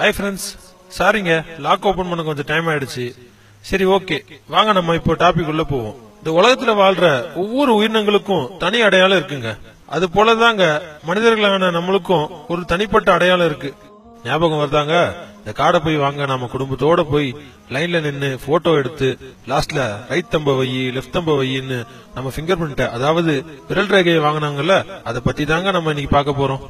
hi friends சாரிங்க lock open பண்ண கொஞ்சம் டைம் ஆயிடுச்சு சரி ஓகே வாங்க நம்ம இப்போ டாபிக் உள்ள போவோம் இந்த உலகத்துல வாழ்ற ஒவ்வொரு உயிரினங்களுக்கும் தனி அடையாளம் இருக்குங்க அது போலதாங்க மனிதர்களான நம்மளுக்கும் ஒரு தனிப்பட்ட அடையாளம் இருக்கு ஞாபகம் வருதாங்க இந்த காடை போய் வாங்க நம்ம குடும்பத்தோட போய் லைன்ல நின்னு போட்டோ எடுத்து லாஸ்ட்ல ரைட் தம்ப வை லெஃப்ட் தம்ப வைன்னு நம்ம ஃபிங்கர் பிரிண்ட அதாவது விரல் ரேகையை வாங்கினாங்கல்ல அதை பத்தி தாங்க நம்ம இன்னைக்கு பார்க்க போறோம்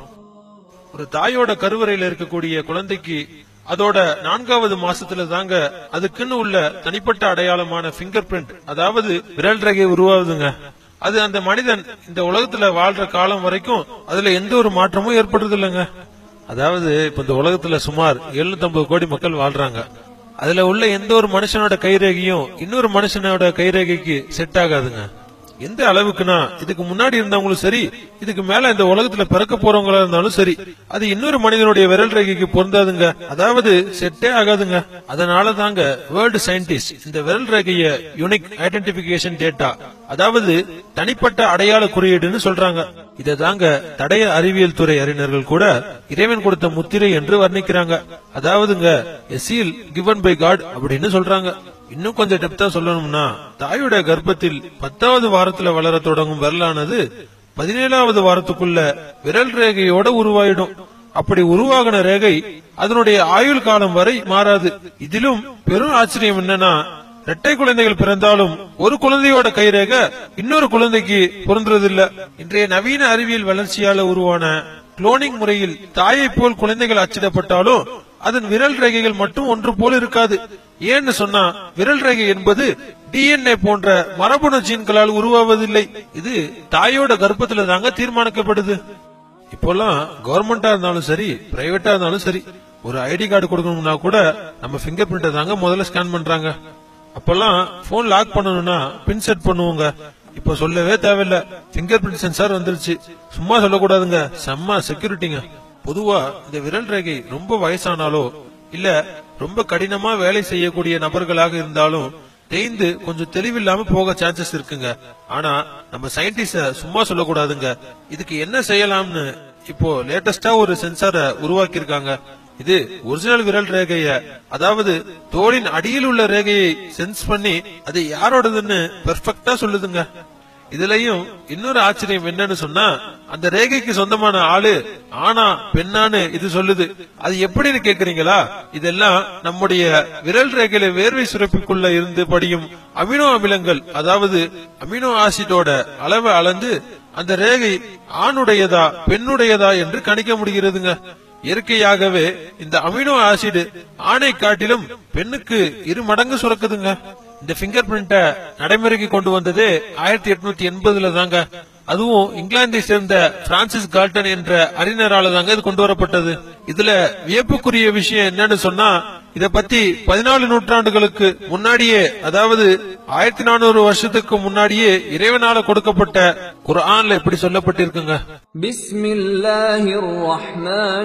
ஒரு தாயோட கருவறையில இருக்கக்கூடிய குழந்தைக்கு அதோட நான்காவது மாசத்துல தாங்க அதுக்குன்னு உள்ள தனிப்பட்ட அடையாளமான பிங்கர் பிரிண்ட் அதாவது விரல் ரேகை உருவாகுதுங்க அது அந்த மனிதன் இந்த உலகத்துல வாழ்ற காலம் வரைக்கும் அதுல எந்த ஒரு மாற்றமும் ஏற்படுறது இல்லைங்க அதாவது இப்ப இந்த உலகத்துல சுமார் 750 கோடி மக்கள் வாழ்றாங்க அதுல உள்ள எந்த ஒரு மனுஷனோட கைரேகையும் இன்னொரு மனுஷனோட கைரேகைக்கு செட் ஆகாதுங்க எந்த அளவுக்குன்னா இதுக்கு முன்னாடி இருந்தவங்களும் சரி இதுக்கு மேல இந்த உலகத்துல பிறக்க போறவங்களா இருந்தாலும் சரி அது இன்னொரு மனிதனுடைய விரல் ரேகைக்கு பொருந்தாதுங்க அதாவது செட்டே ஆகாதுங்க அதனால தாங்க வேர்ல்டு சயின்டிஸ்ட் இந்த விரல் ரேகைய யூனிக் ஐடென்டிபிகேஷன் டேட்டா அதாவது தனிப்பட்ட அடையாள குறியீடுன்னு சொல்றாங்க இதை தாங்க தடய அறிவியல் துறை அறிஞர்கள் கூட இறைவன் கொடுத்த முத்திரை என்று வர்ணிக்கிறாங்க அதாவதுங்க எசீல் கிவன் பை காட் அப்படின்னு சொல்றாங்க இன்னும் கொஞ்சம் டெப்தா சொல்லணும்னா தாயோட கர்ப்பத்தில் பத்தாவது வாரத்துல வளர தொடங்கும் விரலானது பதினேழாவது வாரத்துக்குள்ள விரல் ரேகையோட உருவாயிடும் அப்படி உருவாகின ரேகை அதனுடைய ஆயுள் காலம் வரை மாறாது இதிலும் பெரும் ஆச்சரியம் என்னன்னா இரட்டை குழந்தைகள் பிறந்தாலும் ஒரு குழந்தையோட கைரேகை இன்னொரு குழந்தைக்கு பொருந்துறதில்ல இன்றைய நவீன அறிவியல் வளர்ச்சியால உருவான குளோனிங் முறையில் தாயை போல் குழந்தைகள் அச்சிடப்பட்டாலும் அதன் விரல் ரேகைகள் மட்டும் ஒன்று போல இருக்காது ஏன்னு சொன்னா விரல் ரேகை என்பது டிஎன்ஏ போன்ற மரபணு ஜீன்களால் உருவாவதில்லை இது தாயோட கர்ப்பத்துல தாங்க தீர்மானிக்கப்படுது இப்போல்லாம் கவர்மெண்டா இருந்தாலும் சரி பிரைவேட்டா இருந்தாலும் சரி ஒரு ஐடி கார்டு கொடுக்கணும்னா கூட நம்ம பிங்கர் பிரிண்ட தாங்க முதல்ல ஸ்கேன் பண்றாங்க அப்பெல்லாம் போன் லாக் பண்ணணும்னா பின் செட் பண்ணுவோங்க இப்ப சொல்லவே தேவையில்ல பிங்கர் பிரிண்ட் சென்சார் வந்துருச்சு சும்மா சொல்லக்கூடாதுங்க செம்ம செக்யூரிட்டிங்க பொதுவா இந்த விரல் ரேகை ரொம்ப வயசானாலோ இல்ல ரொம்ப கடினமா வேலை செய்யக்கூடிய நபர்களாக இருந்தாலும் தேய்ந்து கொஞ்சம் தெளிவில்லாம போக சான்சஸ் இருக்குங்க ஆனா நம்ம சயின்டிஸ்ட சும்மா சொல்லக்கூடாதுங்க இதுக்கு என்ன செய்யலாம்னு இப்போ லேட்டஸ்டா ஒரு சென்சாரை உருவாக்கி இருக்காங்க இது ஒரிஜினல் விரல் ரேகைய அதாவது தோலின் அடியில் உள்ள ரேகையை சென்ஸ் பண்ணி அது யாரோடதுன்னு பெர்ஃபெக்டா சொல்லுதுங்க இதுலயும் இன்னொரு ஆச்சரியம் என்னன்னு சொன்னா அந்த ரேகைக்கு சொந்தமான ஆளு ஆனா பெண்ணான்னு இது சொல்லுது அது எப்படின்னு கேக்குறீங்களா இதெல்லாம் நம்முடைய விரல் ரேகையில வேர்வை சுரப்பிக்குள்ள இருந்து படியும் அமினோ அமிலங்கள் அதாவது அமினோ ஆசிடோட அளவை அளந்து அந்த ரேகை ஆணுடையதா பெண்ணுடையதா என்று கணிக்க முடிகிறதுங்க இயற்கையாகவே இந்த அமினோ ஆசிட் ஆணை காட்டிலும் பெண்ணுக்கு இரு மடங்கு சுரக்குதுங்க இந்த பிங்கர் பிரிண்ட நடைமுறைக்கு கொண்டு வந்தது ஆயிரத்தி எட்நூத்தி எண்பதுல தாங்க அதுவும் இங்கிலாந்தை சேர்ந்த பிரான்சிஸ் கால்டன் என்ற அறிஞரால தாங்க இது கொண்டு வரப்பட்டது இதுல வியப்புக்குரிய விஷயம் என்னன்னு சொன்னா இத பத்தி பதினாலு நூற்றாண்டுகளுக்கு முன்னாடியே அதாவது ஆயிரத்தி நானூறு வருஷத்துக்கு முன்னாடியே இறைவனால கொடுக்கப்பட்ட குர்ஆன்ல இப்படி சொல்லப்பட்டிருக்குங்க بسم الله الرحمن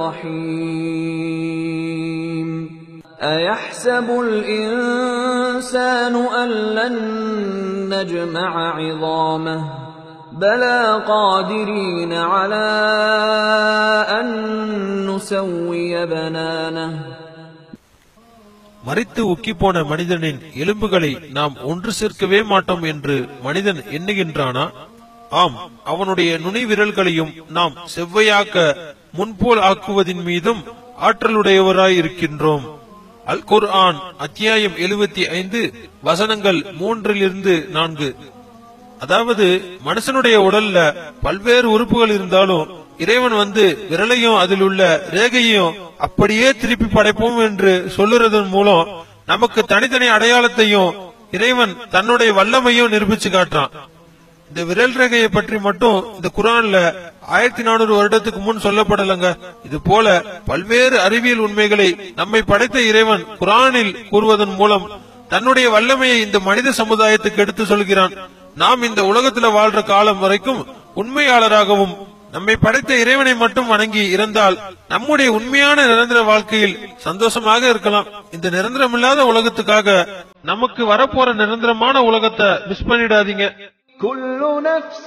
الرحيم أيحسب الإنسان أن لن نجمع عظامه بلى قادرين على أن نسوي بنانه மறித்து உக்கி போன மனிதனின் எலும்புகளை நாம் ஒன்று சேர்க்கவே மாட்டோம் என்று மனிதன் எண்ணுகின்றானா ஆம் அவனுடைய நுனி விரல்களையும் நாம் செவ்வையாக்க முன்போல் ஆக்குவதின் மீதும் ஆற்றலுடையவராய் இருக்கின்றோம் அல் குர்ஆன் அத்தியாயம் எழுபத்தி ஐந்து வசனங்கள் மூன்றிலிருந்து நான்கு அதாவது மனுஷனுடைய உடல்ல பல்வேறு உறுப்புகள் இருந்தாலும் இறைவன் வந்து விரலையும் அதில் உள்ள ரேகையையும் அப்படியே திருப்பி படைப்போம் என்று சொல்லுறதன் மூலம் நமக்கு தனித்தனி அடையாளத்தையும் இறைவன் தன்னுடைய வல்லமையும் நிரூபிச்சு காட்டுறான் இந்த விரல் ரேகையை பற்றி மட்டும் இந்த குரான்ல ஆயிரத்தி நானூறு வருடத்துக்கு முன் சொல்லப்படலங்க இது போல பல்வேறு அறிவியல் உண்மைகளை நம்மை படைத்த இறைவன் குரானில் கூறுவதன் மூலம் தன்னுடைய வல்லமையை இந்த மனித சமுதாயத்துக்கு எடுத்து சொல்கிறான் நாம் இந்த உலகத்துல வாழ்ற காலம் வரைக்கும் உண்மையாளராகவும் நம்மை படைத்த இறைவனை மட்டும் வணங்கி இருந்தால் நம்முடைய உண்மையான நிரந்தர வாழ்க்கையில் சந்தோஷமாக இருக்கலாம் இந்த நிரந்தரமில்லாத உலகத்துக்காக நமக்கு வரப்போற நிரந்தரமான உலகத்தை மிஸ் பண்ணிடாதீங்க كل نفس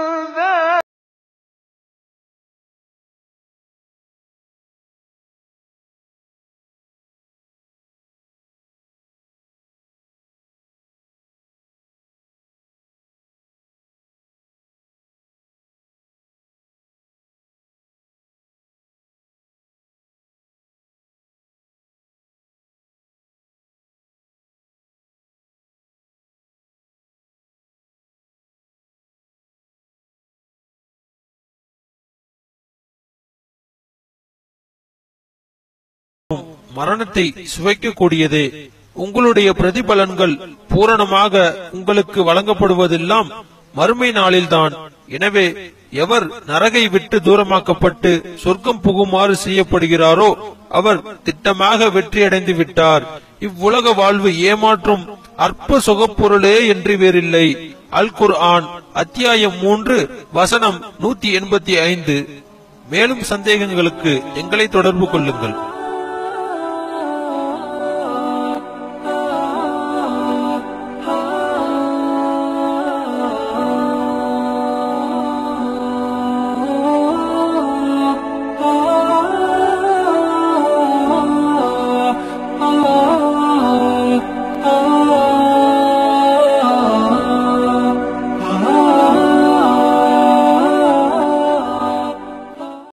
ذائقة மரணத்தை சுவைக்கக்கூடியதே உங்களுடைய பிரதிபலன்கள் பூரணமாக உங்களுக்கு வழங்கப்படுவதெல்லாம் மறுமை நாளில்தான் எனவே எவர் நரகை விட்டு தூரமாக்கப்பட்டு சொர்க்கம் புகுமாறு செய்யப்படுகிறாரோ அவர் திட்டமாக வெற்றியடைந்து விட்டார் இவ்வுலக வாழ்வு ஏமாற்றும் அற்ப சுகப்பொருளே என்று வேறில்லை அல் குர்ஆன் அத்தியாயம் மூன்று வசனம் நூத்தி எண்பத்தி ஐந்து மேலும் சந்தேகங்களுக்கு எங்களை தொடர்பு கொள்ளுங்கள்